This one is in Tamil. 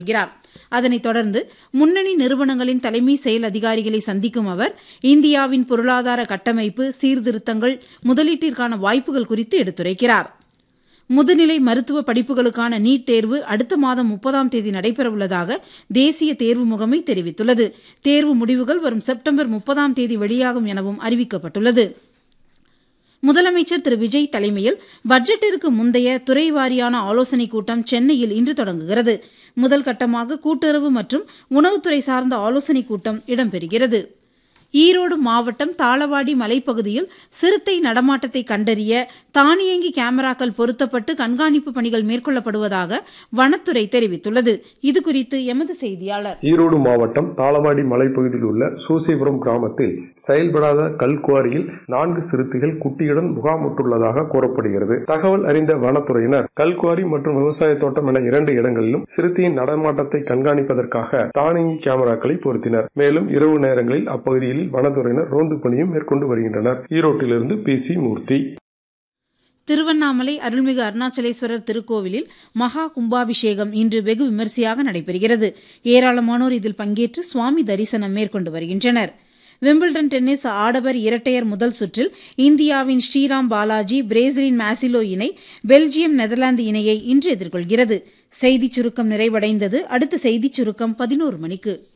வருகிறார் அதனைத் தொடர்ந்து முன்னணி நிறுவனங்களின் தலைமை செயல் அதிகாரிகளை சந்திக்கும் அவர் இந்தியாவின் பொருளாதார கட்டமைப்பு சீர்திருத்தங்கள் முதலீட்டிற்கான வாய்ப்புகள் குறித்து எடுத்துரைக்கிறார் முதுநிலை மருத்துவ படிப்புகளுக்கான நீட் தேர்வு அடுத்த மாதம் முப்பதாம் தேதி நடைபெறவுள்ளதாக தேசிய தேர்வு முகமை தெரிவித்துள்ளது தேர்வு முடிவுகள் வரும் செப்டம்பர் முப்பதாம் தேதி வெளியாகும் எனவும் அறிவிக்கப்பட்டுள்ளது முதலமைச்சர் திரு விஜய் தலைமையில் பட்ஜெட்டிற்கு முந்தைய துறை வாரியான ஆலோசனைக் கூட்டம் சென்னையில் இன்று தொடங்குகிறது முதல் கட்டமாக கூட்டுறவு மற்றும் உணவுத்துறை சார்ந்த ஆலோசனைக் கூட்டம் இடம்பெறுகிறது ஈரோடு மாவட்டம் தாளவாடி மலைப்பகுதியில் சிறுத்தை நடமாட்டத்தை கண்டறிய தானியங்கி கேமராக்கள் பொருத்தப்பட்டு கண்காணிப்பு பணிகள் மேற்கொள்ளப்படுவதாக வனத்துறை தெரிவித்துள்ளது இதுகுறித்து எமது செய்தியாளர் ஈரோடு மாவட்டம் தாளவாடி மலைப்பகுதியில் உள்ள சூசிபுரம் கிராமத்தில் செயல்படாத கல்குவாரியில் நான்கு சிறுத்தைகள் குட்டியுடன் முகாமிட்டுள்ளதாக கூறப்படுகிறது தகவல் அறிந்த வனத்துறையினர் கல்குவாரி மற்றும் விவசாய தோட்டம் என இரண்டு இடங்களிலும் சிறுத்தையின் நடமாட்டத்தை கண்காணிப்பதற்காக தானியங்கி கேமராக்களை பொருத்தினர் மேலும் இரவு நேரங்களில் அப்பகுதியில் வனத்துறையினர் ரோந்து பணியும் மேற்கொண்டு வருகின்றனர் ஈரோட்டிலிருந்து பி சி மூர்த்தி திருவண்ணாமலை அருள்மிகு அருணாச்சலேஸ்வரர் திருக்கோவிலில் மகா கும்பாபிஷேகம் இன்று வெகு விமரிசையாக நடைபெறுகிறது ஏராளமானோர் இதில் பங்கேற்று சுவாமி தரிசனம் மேற்கொண்டு வருகின்றனர் விம்பிள்டன் டென்னிஸ் ஆடவர் இரட்டையர் முதல் சுற்றில் இந்தியாவின் ஸ்ரீராம் பாலாஜி பிரேசிலின் மேசிலோ இணை பெல்ஜியம் நெதர்லாந்து இணையை இன்று எதிர்கொள்கிறது செய்திச் சுருக்கம் நிறைவடைந்தது அடுத்த செய்திச் சுருக்கம் பதினோரு மணிக்கு